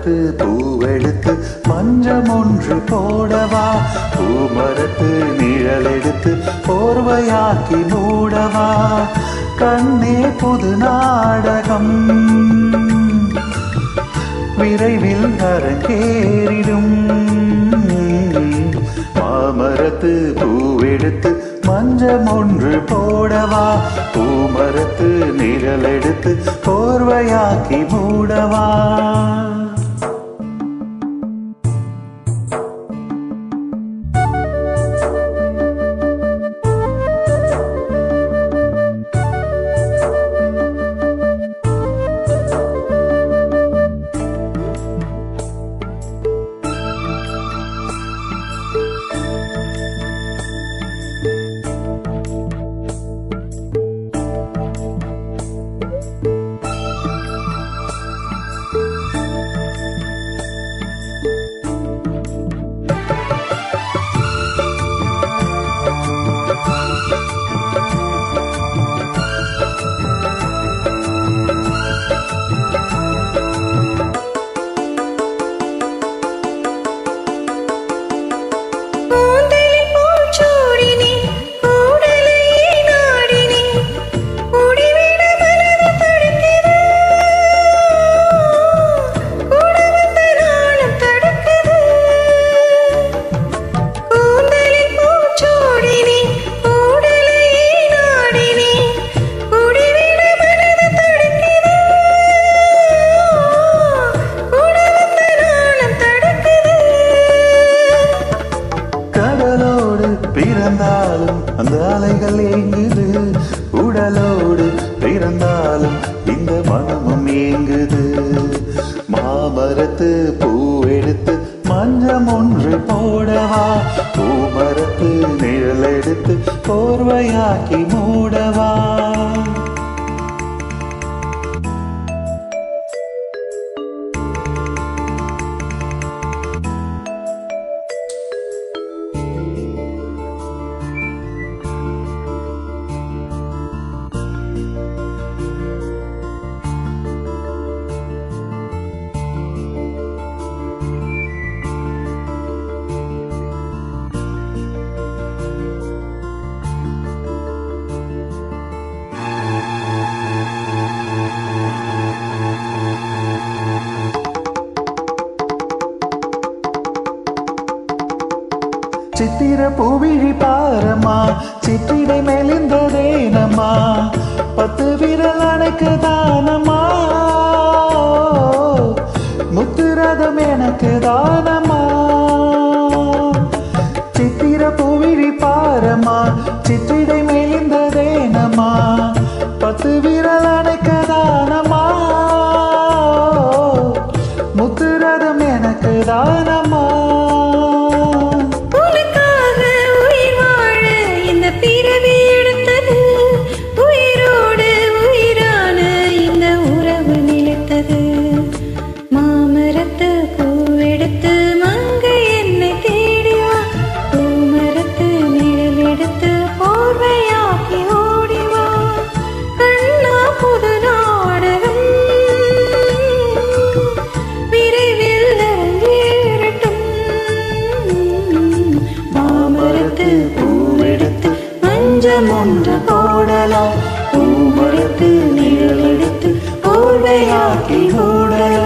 பூமரத்து பூவெடுத்து மஞ்சம் ஒன்று போடவா பூமரத்து நிழல் எடுத்து போர்வையாக்கி மூடவா கண்ணே புது நாடகம் விரைவில் அரங்கேறிடும் மாமரத்து பூவெடுத்து மஞ்சம் ஒன்று போடவா பூமரத்து நிழல் எடுத்து போர்வையாக்கி மூடவா கூந்தலில் பூச்சூடினே, கூடலையே நாடினே, முடிவிட மனது தடுக்குது. கூட வந்த நாளும் தடுக்குது. கூந்தலில் பூச்சூடினே, கூடலையே நாடினே, முடிவிட மனது தடுக்குது. கூட வந்த நாளும் தடுக்குது. கடலோடு பிறந்தாலும் அந்த அலைகள் ஏங்குது உடலோடு பிறந்தாலும் இந்த மனமும் ஏங்குது மாமரத்து பூவெடுத்து மஞ்சம் ஒன்று போடவா பூமரத்து நிழல் எடுத்து போர்வையாக்கி மூடவா சித்திர பூவிழி பாரம்மா சிற்றிடை மெலிந்ததேனம்மா பத்து விரல் அணைக்கு தானம்மா முத்துரதம் எனக்கு தானம்மா சித்திர பூவிழி பாரம்மா சிற்றிடை மெலிந்ததேனம்மா பத்து விரல் அணைக்க தானம்மா முத்துரதம் எனக்கு தானம்மா உனக்காக உயிர் வாழ இந்த பிறவி எடுத்தது உயிரோடு உயிரான இந்த உறவு நிலைத்தது மாமரத்து பூவெடுத்து மங்கை என்னை தேடி வா பூமரத்து நிழல் எடுத்து போர்வையாக்கி ஓடி வா கண்ணா புது நாடகம் விரைவில் அரங்கேறட்டும் மாமரத்து பூவெடுத்து மஞ்சம் ஒன்று போடலாம் பூமரத்து நிழல் எடுத்து போர்வையாக்கி ஓடலாம்